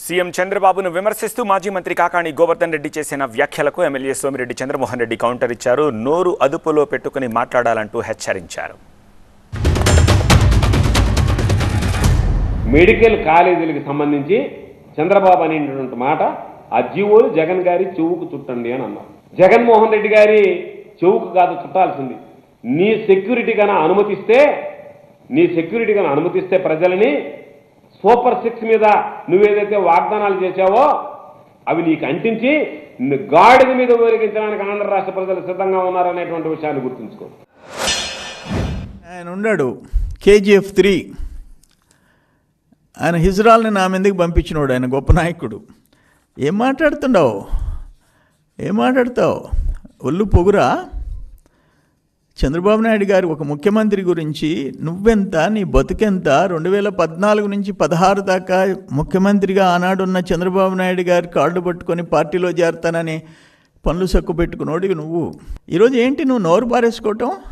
CM చంద్రబాబును విమర్శిస్తూ మాజీ మంత్రి కాకాణి గోవర్ధన్ రెడ్డి చేసిన వ్యాఖ్యలకు ఎమ్మెల్యే సోమిరెడ్డి చంద్రమోహన్ రెడ్డి కౌంటర్ ఇచ్చారు నోరు అదుపులో పెట్టుకుని మాట్లాడాలంటూ హెచ్చరించారు మెడికల్ కాలేజీలకు సంబంధించి చంద్రబాబు అనేటువంటి మాట ఆ జీవోలు జగన్ గారి చెవుకు చుట్టండి అని అన్నారు జగన్మోహన్ రెడ్డి గారి చెవుకు కాదు చుట్టాల్సింది నీ సెక్యూరిటీ కన్నా అనుమతిస్తే నీ సెక్యూరిటీ కన్నా అనుమతిస్తే ప్రజలని సూపర్ సిక్స్ మీద నువ్వేదైతే వాగ్దానాలు చేశావో అవి నీకు అంటించి ని- గాడిద మీద ఊరేగించడానికి ఆంధ్ర రాష్ట్ర ప్రజలు సిద్ధంగా ఉన్నారనేటువంటి విషయాన్ని గుర్తుంచుకో ఆయన ఉన్నాడు కేజీఎఫ్ త్రీ ఆయన హిజ్రాల్ని నా మీదకి పంపించినోడు ఆయన గొప్ప నాయకుడు ఏం మాట్లాడుతున్నావు ఏం మాట్లాడతావు ఒళ్ళు పొగురా చంద్రబాబు నాయుడు గారు ఒక ముఖ్యమంత్రి గురించి నువ్వెంత నీ బతుకెంత రెండు వేల పద్నాలుగు నుంచి పదహారు దాకా ముఖ్యమంత్రిగా ఆనాడున్న చంద్రబాబు నాయుడు గారి కాళ్ళు పట్టుకొని పార్టీలో చేరతానని పనులు సక్కు పెట్టుకున్నోడివి నువ్వు ఈరోజు ఏంటి నువ్వు నోరు పారేసుకోవటం